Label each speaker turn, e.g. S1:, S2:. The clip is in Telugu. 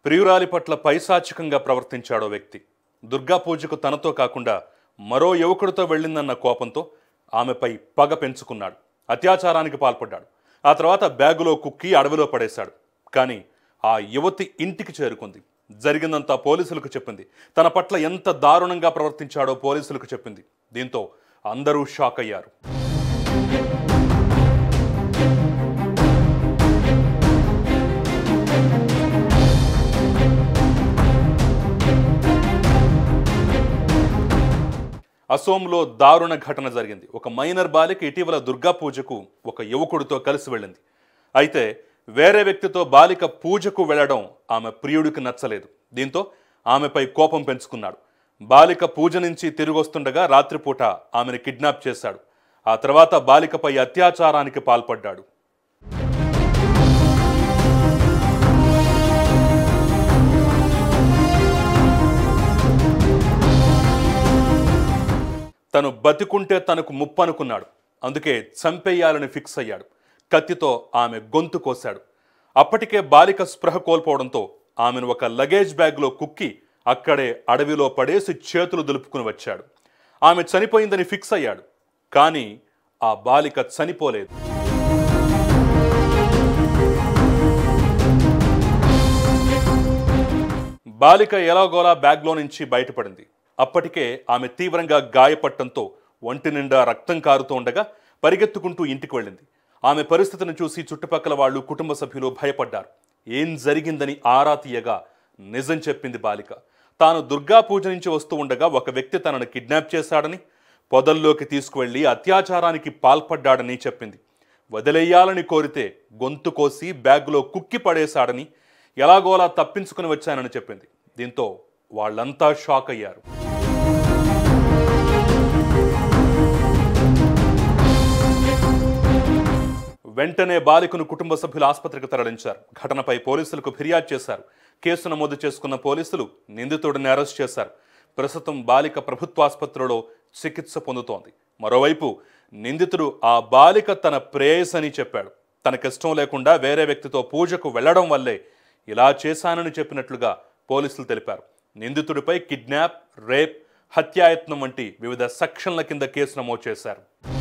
S1: ప్రియురాలి పట్ల పైశాచికంగా ప్రవర్తించాడో వ్యక్తి దుర్గా పూజకు తనతో కాకుండా మరో యువకుడితో వెళ్ళిందన్న కోపంతో ఆమెపై పగ పెంచుకున్నాడు అత్యాచారానికి పాల్పడ్డాడు ఆ తర్వాత బ్యాగులో కుక్కి అడవిలో పడేశాడు కానీ ఆ యువతి ఇంటికి చేరుకుంది జరిగిందంతా పోలీసులకు చెప్పింది తన పట్ల ఎంత దారుణంగా ప్రవర్తించాడో పోలీసులకు చెప్పింది దీంతో అందరూ షాక్ అయ్యారు అసోంలో దారుణ ఘటన జరిగింది ఒక మైనర్ బాలిక ఇటీవల దుర్గా పూజకు ఒక యువకుడితో కలిసి వెళ్ళింది అయితే వేరే వ్యక్తితో బాలిక పూజకు వెళ్ళడం ఆమె ప్రియుడికి నచ్చలేదు దీంతో ఆమెపై కోపం పెంచుకున్నాడు బాలిక పూజ నుంచి తిరిగొస్తుండగా రాత్రిపూట ఆమెను కిడ్నాప్ చేశాడు ఆ తర్వాత బాలికపై అత్యాచారానికి పాల్పడ్డాడు తను బతికుంటే తనకు ముప్పు అనుకున్నాడు అందుకే చంపేయాలని ఫిక్స్ అయ్యాడు కత్తితో ఆమె గొంతు కోశాడు అప్పటికే బాలిక స్పృహ కోల్పోవడంతో ఆమెను ఒక లగేజ్ బ్యాగ్లో కుక్కి అక్కడే అడవిలో పడేసి చేతులు దులుపుకుని వచ్చాడు ఆమె చనిపోయిందని ఫిక్స్ అయ్యాడు కానీ ఆ బాలిక చనిపోలేదు బాలిక ఎలాగోలా బ్యాగ్లో నుంచి బయటపడింది అప్పటికే ఆమె తీవ్రంగా గాయపట్టంతో ఒంటి నిండా రక్తం కారుతూ ఉండగా పరిగెత్తుకుంటూ ఇంటికి వెళ్ళింది ఆమె పరిస్థితిని చూసి చుట్టుపక్కల వాళ్ళు కుటుంబ సభ్యులు భయపడ్డారు ఏం జరిగిందని ఆరా తీయగా నిజం చెప్పింది బాలిక తాను దుర్గా పూజ నుంచి వస్తూ ఉండగా ఒక వ్యక్తి తనను కిడ్నాప్ చేశాడని పొదల్లోకి తీసుకువెళ్లి అత్యాచారానికి పాల్పడ్డాడని చెప్పింది వదిలేయాలని కోరితే గొంతు కోసి బ్యాగులో కుక్కి పడేశాడని ఎలాగోలా తప్పించుకుని వచ్చానని చెప్పింది దీంతో వాళ్ళంతా షాక్ అయ్యారు వెంటనే బాలికను కుటుంబ సభ్యులు ఆసుపత్రికి తరలించారు ఘటనపై పోలీసులకు ఫిర్యాదు చేశారు కేసు నమోదు చేసుకున్న పోలీసులు నిందితుడిని అరెస్ట్ చేశారు ప్రస్తుతం బాలిక ప్రభుత్వ ఆసుపత్రిలో చికిత్స పొందుతోంది మరోవైపు నిందితుడు ఆ బాలిక తన ప్రేయస్ అని చెప్పాడు తనకిష్టం లేకుండా వేరే వ్యక్తితో పూజకు వెళ్లడం వల్లే ఇలా చేశానని చెప్పినట్లుగా పోలీసులు తెలిపారు నిందితుడిపై కిడ్నాప్ రేప్ హత్యాయత్నం వంటి వివిధ సెక్షన్ల కింద కేసు నమోదు చేశారు